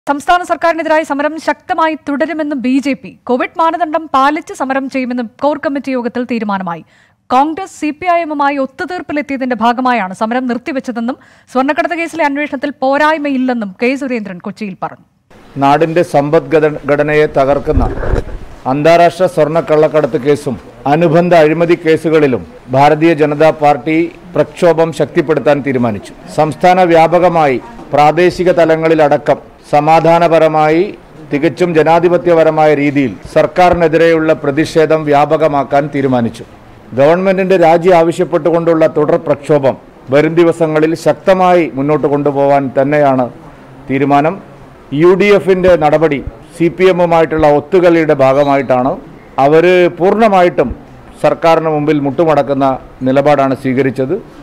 സംസ്ഥാന സർക്കാരിനെതിരായ സമരം ശക്തമായി തുടരുമെന്നും ബി ജെ പി കോവിഡ് മാനദണ്ഡം പാലിച്ച് സമരം ചെയ്യുമെന്നും കോർ കമ്മിറ്റി യോഗത്തിൽ തീരുമാനമായി കോൺഗ്രസ് സി പി ഐ എമ്മുമായി ഒത്തുതീർപ്പിലെത്തിയതിന്റെ ഭാഗമായാണ് സമരം നിർത്തിവെച്ചതെന്നും സ്വർണ്ണക്കടത്ത് കേസിലെ അന്വേഷണത്തിൽ പോരായ്മയില്ലെന്നും കെ സുരേന്ദ്രൻ കൊച്ചിയിൽ പറഞ്ഞു നാടിന്റെ സമ്പദ് ഘടനയെ തകർക്കുന്ന അന്താരാഷ്ട്ര സ്വർണ്ണക്കള്ളക്കടത്ത് കേസും അനുബന്ധ അഴിമതി കേസുകളിലും ഭാരതീയ ജനതാ പാർട്ടി പ്രക്ഷോഭം ശക്തിപ്പെടുത്താൻ തീരുമാനിച്ചു സംസ്ഥാന വ്യാപകമായി പ്രാദേശിക തലങ്ങളിലടക്കം സമാധാനപരമായി തികച്ചും ജനാധിപത്യപരമായ രീതിയിൽ സർക്കാരിനെതിരെയുള്ള പ്രതിഷേധം വ്യാപകമാക്കാൻ തീരുമാനിച്ചു ഗവൺമെന്റിന്റെ രാജി ആവശ്യപ്പെട്ടുകൊണ്ടുള്ള തുടർ പ്രക്ഷോഭം വരും ദിവസങ്ങളിൽ ശക്തമായി മുന്നോട്ട് കൊണ്ടുപോകാൻ തന്നെയാണ് തീരുമാനം യു ഡി എഫിൻ്റെ നടപടി സി പി എമ്മുമായിട്ടുള്ള ഒത്തുകളിയുടെ ഭാഗമായിട്ടാണ് അവർ പൂർണ്ണമായിട്ടും സർക്കാരിന് മുമ്പിൽ മുട്ടുമടക്കുന്ന നിലപാടാണ് സ്വീകരിച്ചത്